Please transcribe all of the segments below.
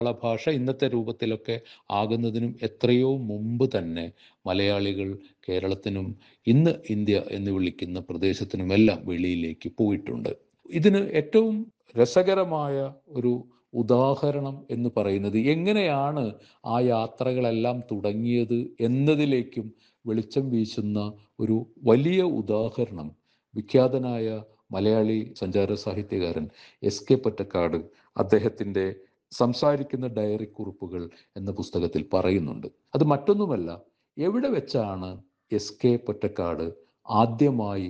മലയാള ഭാഷ ഇന്നത്തെ രൂപത്തിലൊക്കെ ആകുന്നതിനും എത്രയോ മുമ്പ് തന്നെ മലയാളികൾ കേരളത്തിനും ഇന്ന് ഇന്ത്യ എന്ന് വിളിക്കുന്ന പ്രദേശത്തിനുമെല്ലാം വെളിയിലേക്ക് പോയിട്ടുണ്ട് ഇതിന് ഏറ്റവും രസകരമായ ഒരു ഉദാഹരണം എന്ന് പറയുന്നത് എങ്ങനെയാണ് ആ യാത്രകളെല്ലാം തുടങ്ങിയത് എന്നതിലേക്കും വെളിച്ചം വീശുന്ന ഒരു വലിയ ഉദാഹരണം വിഖ്യാതനായ മലയാളി സഞ്ചാര സാഹിത്യകാരൻ എസ് കെ പൊറ്റക്കാട് അദ്ദേഹത്തിൻ്റെ സംസാരിക്കുന്ന ഡയറി കുറിപ്പുകൾ എന്ന പുസ്തകത്തിൽ പറയുന്നുണ്ട് അത് മറ്റൊന്നുമല്ല എവിടെ വെച്ചാണ് എസ് കെ പൊറ്റക്കാട് ആദ്യമായി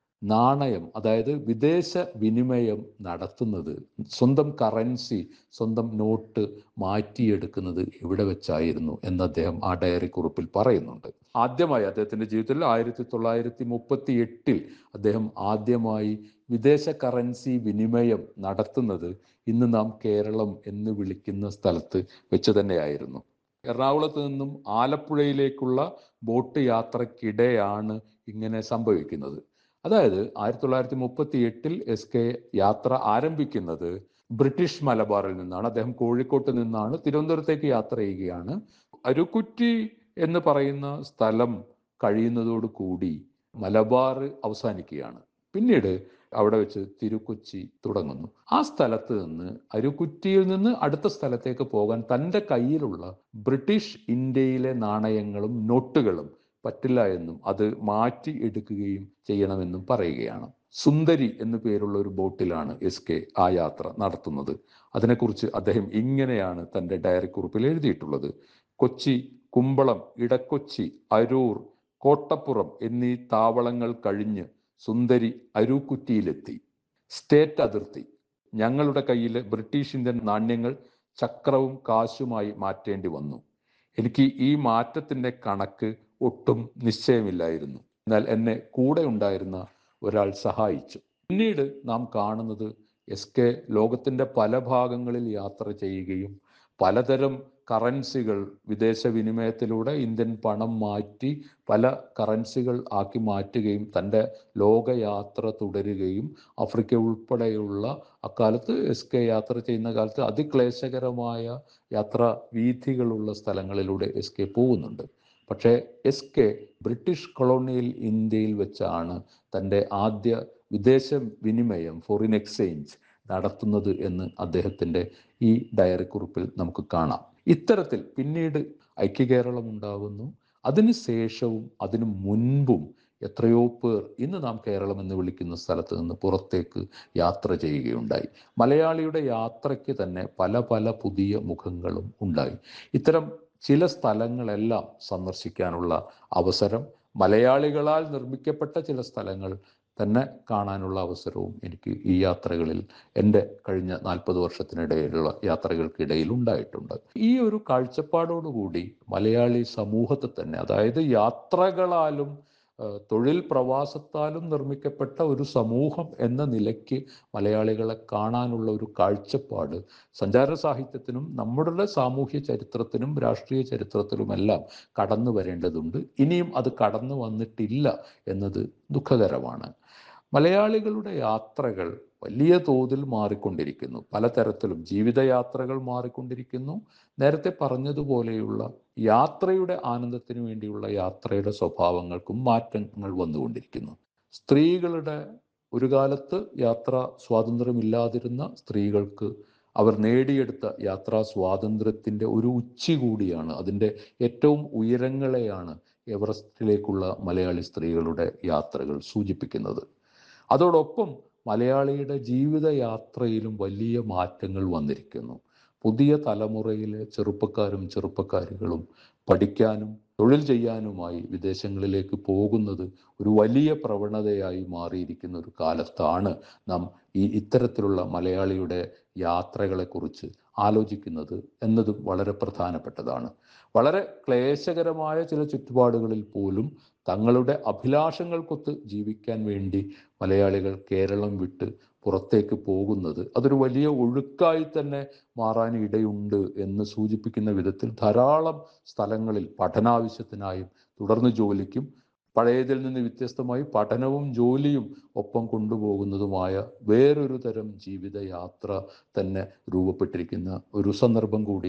നാണയം അതായത് വിദേശ വിനിമയം നടത്തുന്നത് സ്വന്തം കറൻസി സ്വന്തം നോട്ട് മാറ്റിയെടുക്കുന്നത് എവിടെ വെച്ചായിരുന്നു എന്ന് അദ്ദേഹം ആ ഡയറി കുറിപ്പിൽ പറയുന്നുണ്ട് ആദ്യമായി അദ്ദേഹത്തിന്റെ ജീവിതത്തിൽ ആയിരത്തി തൊള്ളായിരത്തി മുപ്പത്തി എട്ടിൽ അദ്ദേഹം ആദ്യമായി വിദേശ കറൻസി വിനിമയം നടത്തുന്നത് ഇന്ന് നാം കേരളം എന്ന് വിളിക്കുന്ന സ്ഥലത്ത് വെച്ച് തന്നെയായിരുന്നു എറണാകുളത്ത് നിന്നും ആലപ്പുഴയിലേക്കുള്ള ബോട്ട് യാത്രക്കിടെയാണ് ഇങ്ങനെ സംഭവിക്കുന്നത് അതായത് ആയിരത്തി തൊള്ളായിരത്തി മുപ്പത്തി എട്ടിൽ എസ് കെ യാത്ര ആരംഭിക്കുന്നത് ബ്രിട്ടീഷ് മലബാറിൽ നിന്നാണ് അദ്ദേഹം കോഴിക്കോട്ട് നിന്നാണ് തിരുവനന്തപുരത്തേക്ക് യാത്ര ചെയ്യുകയാണ് അരുക്കുറ്റി എന്ന് പറയുന്ന സ്ഥലം കഴിയുന്നതോടു കൂടി മലബാർ അവസാനിക്കുകയാണ് പിന്നീട് അവിടെ വെച്ച് തിരുക്കൊച്ചി തുടങ്ങുന്നു ആ സ്ഥലത്ത് നിന്ന് അരുക്കുറ്റിയിൽ നിന്ന് അടുത്ത സ്ഥലത്തേക്ക് പോകാൻ തൻ്റെ കയ്യിലുള്ള ബ്രിട്ടീഷ് ഇന്ത്യയിലെ നാണയങ്ങളും നോട്ടുകളും പറ്റില്ല എന്നും അത് മാറ്റി എടുക്കുകയും ചെയ്യണമെന്നും പറയുകയാണ് സുന്ദരി എന്നു പേരുള്ള ഒരു ബോട്ടിലാണ് എസ് കെ ആ യാത്ര നടത്തുന്നത് അതിനെക്കുറിച്ച് അദ്ദേഹം ഇങ്ങനെയാണ് തൻ്റെ ഡയറി കുറിപ്പിൽ എഴുതിയിട്ടുള്ളത് കൊച്ചി കുമ്പളം ഇടക്കൊച്ചി അരൂർ കോട്ടപ്പുറം എന്നീ താവളങ്ങൾ കഴിഞ്ഞ് സുന്ദരി അരൂക്കുറ്റിയിലെത്തി സ്റ്റേറ്റ് അതിർത്തി ഞങ്ങളുടെ കയ്യിൽ ബ്രിട്ടീഷ് ഇന്ത്യൻ നാണ്യങ്ങൾ ചക്രവും കാശുമായി മാറ്റേണ്ടി വന്നു എനിക്ക് ഈ മാറ്റത്തിന്റെ കണക്ക് ഒട്ടും നിശ്ചയമില്ലായിരുന്നു എന്നാൽ എന്നെ കൂടെ ഉണ്ടായിരുന്ന ഒരാൾ സഹായിച്ചു പിന്നീട് നാം കാണുന്നത് എസ് കെ ലോകത്തിന്റെ പല ഭാഗങ്ങളിൽ യാത്ര ചെയ്യുകയും പലതരം കറൻസികൾ വിദേശ വിനിമയത്തിലൂടെ ഇന്ത്യൻ പണം മാറ്റി പല കറൻസികൾ ആക്കി മാറ്റുകയും തൻ്റെ ലോകയാത്ര തുടരുകയും ആഫ്രിക്ക ഉൾപ്പെടെയുള്ള അക്കാലത്ത് എസ് കെ യാത്ര ചെയ്യുന്ന കാലത്ത് അതിക്ലേശകരമായ യാത്രാ വീഥികളുള്ള സ്ഥലങ്ങളിലൂടെ എസ് കെ പോകുന്നുണ്ട് പക്ഷേ എസ് കെ ബ്രിട്ടീഷ് കൊളോണിയൽ ഇന്ത്യയിൽ വെച്ചാണ് തൻ്റെ ആദ്യ വിദേശ വിനിമയം ഫോറിൻ എക്സ്ചേഞ്ച് നടത്തുന്നത് എന്ന് അദ്ദേഹത്തിൻ്റെ ഈ ഡയറി കുറിപ്പിൽ നമുക്ക് കാണാം ഇത്തരത്തിൽ പിന്നീട് ഐക്യകേരളം ഉണ്ടാകുന്നു അതിന് ശേഷവും അതിനു മുൻപും എത്രയോ പേർ ഇന്ന് നാം കേരളം എന്ന് വിളിക്കുന്ന സ്ഥലത്ത് നിന്ന് പുറത്തേക്ക് യാത്ര ചെയ്യുകയുണ്ടായി മലയാളിയുടെ യാത്രയ്ക്ക് തന്നെ പല പല പുതിയ മുഖങ്ങളും ഉണ്ടായി ഇത്തരം ചില സ്ഥലങ്ങളെല്ലാം സന്ദർശിക്കാനുള്ള അവസരം മലയാളികളാൽ നിർമ്മിക്കപ്പെട്ട ചില സ്ഥലങ്ങൾ തന്നെ കാണാനുള്ള അവസരവും എനിക്ക് ഈ യാത്രകളിൽ എൻ്റെ കഴിഞ്ഞ നാൽപ്പത് വർഷത്തിനിടയിലുള്ള യാത്രകൾക്കിടയിൽ ഉണ്ടായിട്ടുണ്ട് ഈ ഒരു കാഴ്ചപ്പാടോടുകൂടി മലയാളി സമൂഹത്തെ തന്നെ അതായത് യാത്രകളാലും തൊഴിൽ പ്രവാസത്താലും നിർമ്മിക്കപ്പെട്ട ഒരു സമൂഹം എന്ന നിലയ്ക്ക് മലയാളികളെ കാണാനുള്ള ഒരു കാഴ്ചപ്പാട് സഞ്ചാര സാഹിത്യത്തിനും നമ്മുടെ സാമൂഹ്യ ചരിത്രത്തിനും രാഷ്ട്രീയ ചരിത്രത്തിലുമെല്ലാം കടന്നു വരേണ്ടതുണ്ട് ഇനിയും അത് കടന്നു വന്നിട്ടില്ല എന്നത് ദുഃഖകരമാണ് മലയാളികളുടെ യാത്രകൾ വലിയ തോതിൽ മാറിക്കൊണ്ടിരിക്കുന്നു പലതരത്തിലും ജീവിതയാത്രകൾ മാറിക്കൊണ്ടിരിക്കുന്നു നേരത്തെ പറഞ്ഞതുപോലെയുള്ള യാത്രയുടെ ആനന്ദത്തിന് വേണ്ടിയുള്ള യാത്രയുടെ സ്വഭാവങ്ങൾക്കും മാറ്റങ്ങൾ വന്നുകൊണ്ടിരിക്കുന്നു സ്ത്രീകളുടെ ഒരു കാലത്ത് യാത്രാ സ്വാതന്ത്ര്യമില്ലാതിരുന്ന സ്ത്രീകൾക്ക് അവർ നേടിയെടുത്ത യാത്രാ സ്വാതന്ത്ര്യത്തിൻ്റെ ഒരു ഉച്ചി കൂടിയാണ് അതിൻ്റെ ഏറ്റവും ഉയരങ്ങളെയാണ് എവറസ്റ്റിലേക്കുള്ള മലയാളി സ്ത്രീകളുടെ യാത്രകൾ സൂചിപ്പിക്കുന്നത് അതോടൊപ്പം മലയാളിയുടെ ജീവിതയാത്രയിലും വലിയ മാറ്റങ്ങൾ വന്നിരിക്കുന്നു പുതിയ തലമുറയിലെ ചെറുപ്പക്കാരും ചെറുപ്പക്കാരികളും പഠിക്കാനും തൊഴിൽ ചെയ്യാനുമായി വിദേശങ്ങളിലേക്ക് പോകുന്നത് ഒരു വലിയ പ്രവണതയായി മാറിയിരിക്കുന്ന ഒരു കാലത്താണ് നാം ഈ ഇത്തരത്തിലുള്ള മലയാളിയുടെ യാത്രകളെക്കുറിച്ച് ആലോചിക്കുന്നത് എന്നതും വളരെ പ്രധാനപ്പെട്ടതാണ് വളരെ ക്ലേശകരമായ ചില ചുറ്റുപാടുകളിൽ പോലും തങ്ങളുടെ അഭിലാഷങ്ങൾക്കൊത്ത് ജീവിക്കാൻ വേണ്ടി മലയാളികൾ കേരളം വിട്ട് പുറത്തേക്ക് പോകുന്നത് അതൊരു വലിയ ഒഴുക്കായി തന്നെ മാറാൻ ഇടയുണ്ട് എന്ന് സൂചിപ്പിക്കുന്ന വിധത്തിൽ ധാരാളം സ്ഥലങ്ങളിൽ പഠനാവശ്യത്തിനായും തുടർന്ന് ജോലിക്കും പഴയതിൽ നിന്ന് വ്യത്യസ്തമായി പഠനവും ജോലിയും ഒപ്പം കൊണ്ടുപോകുന്നതുമായ വേറൊരു തരം ജീവിതയാത്ര തന്നെ രൂപപ്പെട്ടിരിക്കുന്ന ഒരു സന്ദർഭം കൂടി